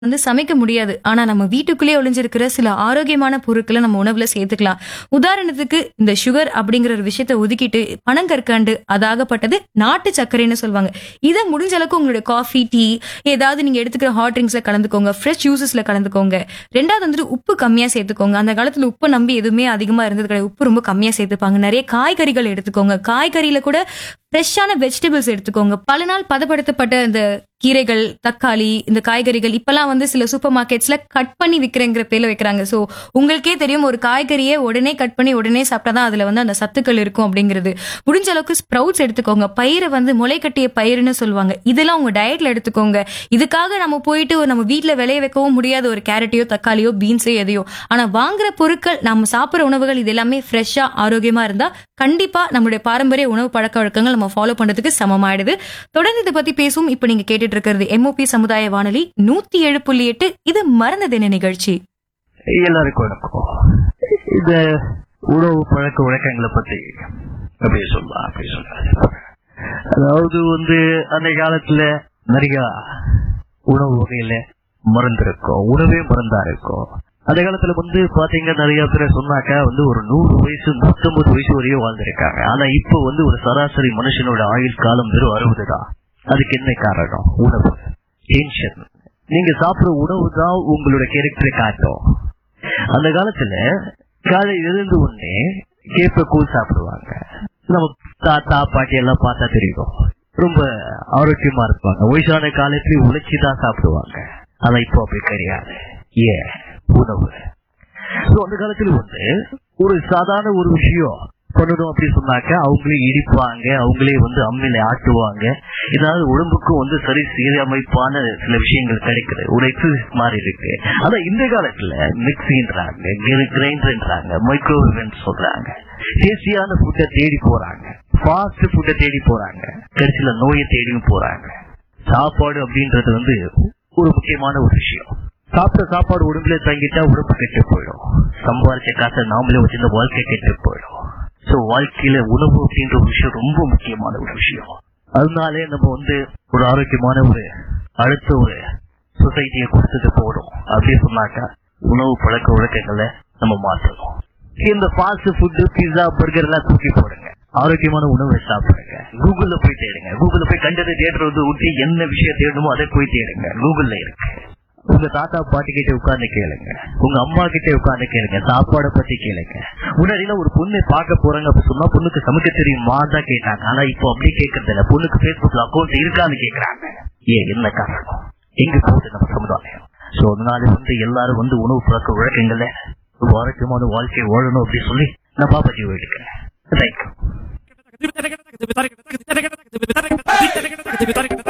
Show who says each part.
Speaker 1: வந்து சமைக்க முடியாது ஆனா நம்ம வீட்டுக்குள்ளே ஒளிஞ்சிருக்கிற சில ஆரோக்கியமான பொருட்களை நம்ம உணவுல சேர்த்துக்கலாம் உதாரணத்துக்கு இந்த சுகர் அப்படிங்கிற ஒரு விஷயத்தை ஒதுக்கிட்டு பனங்கற்கண்டு அதாகப்பட்டது நாட்டு சர்க்கரைன்னு சொல்லுவாங்க இதை முடிஞ்ச அளவுக்கு உங்களுடைய காஃபி டீ ஏதாவது நீங்க எடுத்துக்கிற ஹாட் ட்ரிங்க்ஸ்ல கலந்துக்கோங்க ஃப்ரெஷ் ஜூசஸ்ல கலந்துக்கோங்க ரெண்டாவது வந்துட்டு உப்பு கம்மியா சேர்த்துக்கோங்க அந்த காலத்துல உப்பு நம்பி எதுவுமே அதிகமா இருந்தது கிடையாது உப்பு ரொம்ப கம்மியா சேர்த்துப்பாங்க நிறைய காய்கறிகள் எடுத்துக்கோங்க காய்கறியில கூட ஃப்ரெஷ்ஷான வெஜிடபிள்ஸ் எடுத்துக்கோங்க பல நாள் பதப்படுத்தப்பட்ட இந்த கீரைகள் தக்காளி இந்த காய்கறிகள் இப்பெல்லாம் வந்து சில சூப்பர் மார்க்கெட்ஸ்ல கட் பண்ணி விற்கிறேங்கிற பேர்ல வைக்கிறாங்க சோ உங்களுக்கே தெரியும் ஒரு காய்கறியை உடனே கட் பண்ணி உடனே சாப்பிட்டாதான் அதுல வந்து அந்த சத்துக்கள் இருக்கும் அப்படிங்கிறது முடிஞ்ச அளவுக்கு ஸ்ப்ரவுட்ஸ் எடுத்துக்கோங்க பயிரை வந்து முளை கட்டிய பயிர்னு சொல்லுவாங்க இதெல்லாம் உங்க டயட்ல எடுத்துக்கோங்க இதுக்காக நம்ம போயிட்டு ஒரு நம்ம வீட்ல விளைய வைக்கவும் முடியாது ஒரு கேரட்டையோ தக்காளியோ பீன்ஸோ எதையோ ஆனா வாங்குற பொருட்கள் நம்ம சாப்பிடுற உணவுகள் இது எல்லாமே ஃப்ரெஷ்ஷா ஆரோக்கியமா இருந்தா கண்டிப்பா நம்மளுடைய பாரம்பரிய உணவு பழக்க வழக்கங்கள் நம்ம ஃபாலோ பண்றதுக்கு சமமாயிடுது தொடர்ந்து இதை பத்தி பேசும் இப்ப நீங்க கேட்டுட்டு இருக்கிறது எம்ஓபி சமுதாய வானொலி நூத்தி ஏழு புள்ளி எட்டு இது மறந்தது என்ன நிகழ்ச்சி
Speaker 2: எல்லாருக்கும் வணக்கம் இந்த உணவு பழக்க வழக்கங்களை பத்தி அப்படி சொல்லலாம் அப்படி சொல்லலாம் அதாவது வந்து அந்த காலத்துல நிறைய உணவு வகையில மருந்து இருக்கும் உணவே மருந்தா இருக்கும் அந்த காலத்துல வந்து பாத்தீங்க நிறைய பேர் சொன்னாக்கா வந்து ஒரு நூறு வயசு நூத்தம்பது வயசு வரையும் வாழ்ந்திருக்காங்க ஆனா இப்போ வந்து ஒரு சராசரி மனுஷனோட ஆயுள் காலம் வெறும் அறுபது தான் அதுக்கு என்ன காரணம் உணவு டென்ஷன் நீங்க சாப்பிடுற உணவு தான் உங்களோட கேரக்டரை காட்டும் அந்த காலத்துல காலை எழுந்து உடனே கேப்ப கூழ் சாப்பிடுவாங்க நம்ம தாத்தா பாட்டி எல்லாம் பார்த்தா தெரியும் ரொம்ப ஆரோக்கியமா இருப்பாங்க வயசான காலத்துல உழைச்சி தான் சாப்பிடுவாங்க ஆனா இப்போ அப்படி கிடையாது ஏன் உணவு So, அந்த காலத்துல வந்து ஒரு சாதாரண ஒரு விஷயம் பண்ணணும் அப்படின்னு சொன்னாக்க அவங்களே இடிப்பாங்க அவங்களே வந்து அம்மில ஆட்டுவாங்க ஏதாவது உடம்புக்கும் வந்து சரி சீரமைப்பான சில விஷயங்கள் கிடைக்குது ஒரு எக்ஸசைஸ் மாதிரி இருக்கு ஆனா இந்த காலத்துல மிக்சின்றாங்க கிரைண்டர்ன்றாங்க மைக்ரோவேவ் சொல்றாங்க டேஸ்டியான ஃபுட்டை தேடி போறாங்க ஃபாஸ்ட் ஃபுட்டை தேடி போறாங்க கடைசியில நோயை தேடியும் போறாங்க சாப்பாடு அப்படின்றது வந்து ஒரு முக்கியமான ஒரு விஷயம் சாப்பிட்ட சாப்பாடு உடம்புல தங்கிட்டா உடம்பு கெட்டு போயிடும் சம்பாரிச்ச காசை நாமளே வச்சிருந்த வாழ்க்கை கெட்டு போயிடும் சோ வாழ்க்கையில உணவு அப்படின்ற ஒரு விஷயம் ரொம்ப முக்கியமான ஒரு விஷயம் அதனாலே நம்ம வந்து ஒரு ஆரோக்கியமான ஒரு அடுத்த ஒரு சொசைட்டியை கொடுத்துட்டு போறோம் அப்படின்னு சொன்னாக்கா உணவு பழக்க வழக்கங்களை நம்ம மாற்றணும் இந்த ஃபாஸ்ட் ஃபுட் பீஸா பர்கர் எல்லாம் தூக்கி போடுங்க ஆரோக்கியமான உணவை சாப்பிடுங்க கூகுள்ல போய் தேடுங்க கூகுள்ல போய் கண்டதை தேடுறது ஊட்டி என்ன விஷயம் தேடணுமோ அதை போய் தேடுங்க கூகுள்ல இருக்கு உங்க தாத்தா பாட்டி கிட்ட உட்கார்ந்து கேளுங்க உங்க அம்மா கிட்ட உட்கார்ந்து கேளுங்க சாப்பாடை பத்தி கேளுங்க முன்னாடிலாம் ஒரு பொண்ணு பார்க்க போறாங்க அப்படி சொன்னா பொண்ணுக்கு சமைக்க தெரியுமா தான் கேட்டாங்க ஆனா இப்போ அப்படி கேட்கறது இல்ல பொண்ணுக்கு பேஸ்புக்ல அக்கௌண்ட் இருக்கான்னு கேக்குறாங்க ஏன் என்ன காரணம் எங்க போகுது நம்ம சமுதாயம் சோ அதனால வந்து எல்லாரும் வந்து உணவு பழக்க வழக்கங்கள்ல ஒரு ஆரோக்கியமான வாழ்க்கை வாழணும் அப்படின்னு சொல்லி நான் பாப்பாஜி எடுக்கிறேன் தேங்க்யூ